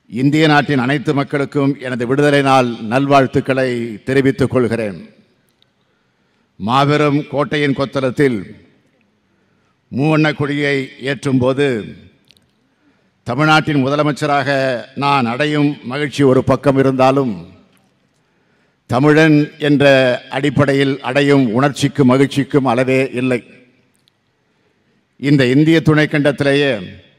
இந்திய நாட்டின் அனைத்து மக்களுக்கும் எனது விடுதலை நாள் நல்வாழ்த்துக்களை தெரிவித்துக் கொள்கிறேன் மாபெரும் கோட்டையின் கொத்தளத்தில் மூவண்ணக் கொடியை ஏற்றும் போது தமிழ்நாட்டின் முதலமைச்சராக நான் அடையும் மகிழ்ச்சி ஒரு பக்கம் இருந்தாலும் தமிழன் என்ற அடிப்படையில் அடையும் உணர்ச்சிக்கும் மகிழ்ச்சிக்கும் அளவே இல்லை இந்த இந்திய துணைக்கண்டத்திலேயே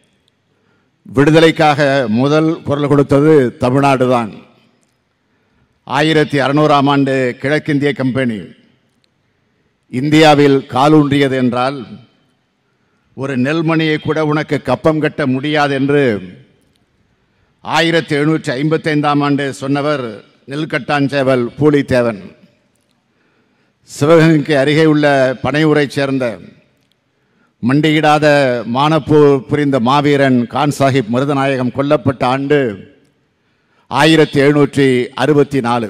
விடுதலைக்காக முதல் குரல் கொடுத்தது தமிழ்நாடு தான் ஆயிரத்தி அறுநூறாம் ஆண்டு கிழக்கிந்திய கம்பெனி இந்தியாவில் காலூன்றியது என்றால் ஒரு நெல்மணியை கூட உனக்கு கப்பம் கட்ட முடியாது என்று ஆயிரத்தி எழுநூற்றி ஐம்பத்தைந்தாம் ஆண்டு சொன்னவர் நெல்கட்டாஞ்சேவல் பூலித்தேவன் சிவகங்கைக்கு அருகே உள்ள பனையூரைச் சேர்ந்த மண்டியிடாத மானப்போர் புரிந்த மாவீரன் கான் சாஹிப் மருதநாயகம் கொல்லப்பட்ட ஆண்டு ஆயிரத்தி எழுநூற்றி அறுபத்தி நாலு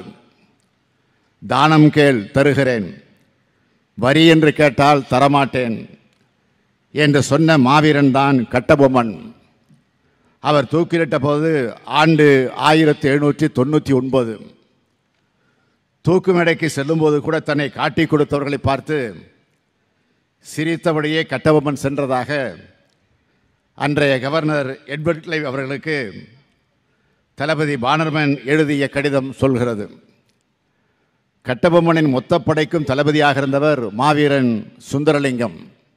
தானம் கேள் தருகிறேன் வரி என்று கேட்டால் தரமாட்டேன் என்று சொன்ன மாவீரன் தான் கட்டபொம்மன் அவர் தூக்கிலிட்ட போது ஆண்டு ஆயிரத்தி எழுநூற்றி தொண்ணூற்றி ஒன்பது தூக்கு மேடைக்கு செல்லும்போது கூட தன்னை காட்டி கொடுத்தவர்களை பார்த்து சிரித்தபடியே கட்டபொம்மன் சென்றதாக அன்றைய கவர்னர் எட்வர்ட் கிளைவ் அவர்களுக்கு தளபதி பானர்மன் எழுதிய கடிதம் சொல்கிறது கட்டபொம்மனின் மொத்தப்படைக்கும் தளபதியாக இருந்தவர் மாவீரன் சுந்தரலிங்கம்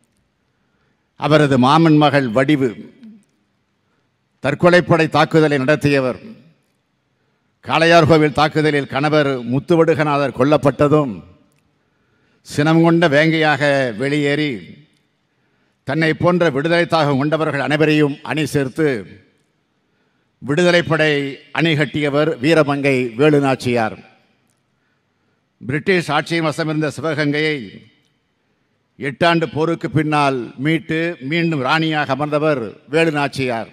அவரது மாமன் மகள் வடிவு தற்கொலைப்படை தாக்குதலை நடத்தியவர் காளையார் கோவில் தாக்குதலில் கணவர் முத்துவடுகநாதர் கொல்லப்பட்டதும் சினம் கொண்ட வேங்கையாக வெளியேறி தன்னை போன்ற விடுதலை தாகம் கொண்டவர்கள் அனைவரையும் அணி சேர்த்து விடுதலைப்படை அணிகட்டியவர் வீரமங்கை வேலுநாச்சியார் பிரிட்டிஷ் ஆட்சியின் வசமிருந்த சிவகங்கையை எட்டாண்டு போருக்கு பின்னால் மீட்டு மீண்டும் ராணியாக அமர்ந்தவர் வேலுநாச்சியார்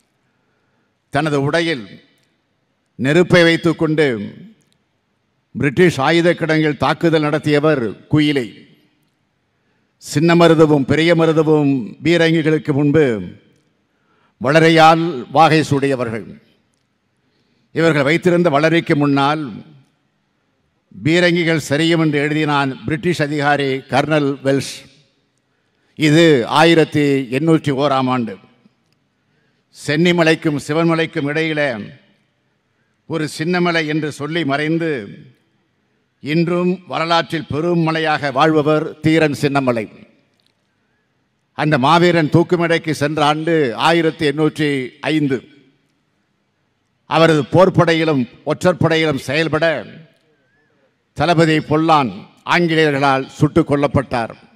தனது உடையில் நெருப்பை வைத்துக்கொண்டு பிரிட்டிஷ் ஆயுத கிடங்கில் தாக்குதல் நடத்தியவர் குயிலை சின்ன மருதவும் பெரிய மருதவும் பீரங்கிகளுக்கு முன்பு வளரையால் வாகை சூடியவர்கள் இவர்கள் வைத்திருந்த வளரிக்கு முன்னால் பீரங்கிகள் சரியும் என்று எழுதினான் பிரிட்டிஷ் அதிகாரி கர்னல் வெல்ஷ் இது ஆயிரத்தி எண்ணூற்றி ஓராம் ஆண்டு சென்னிமலைக்கும் சிவன்மலைக்கும் இடையிலே ஒரு சின்னமலை என்று சொல்லி மறைந்து இன்றும் வரலாற்றில் பெரும் மலையாக வாழ்பவர் தீரன் சின்னமலை அந்த மாவீரன் தூக்குமேடைக்கு சென்ற ஆண்டு ஆயிரத்தி எண்ணூற்றி ஐந்து அவரது போர்ப்படையிலும் ஒற்றற்படையிலும் செயல்பட தளபதி பொல்லான் ஆங்கிலேயர்களால் சுட்டுக் கொல்லப்பட்டார்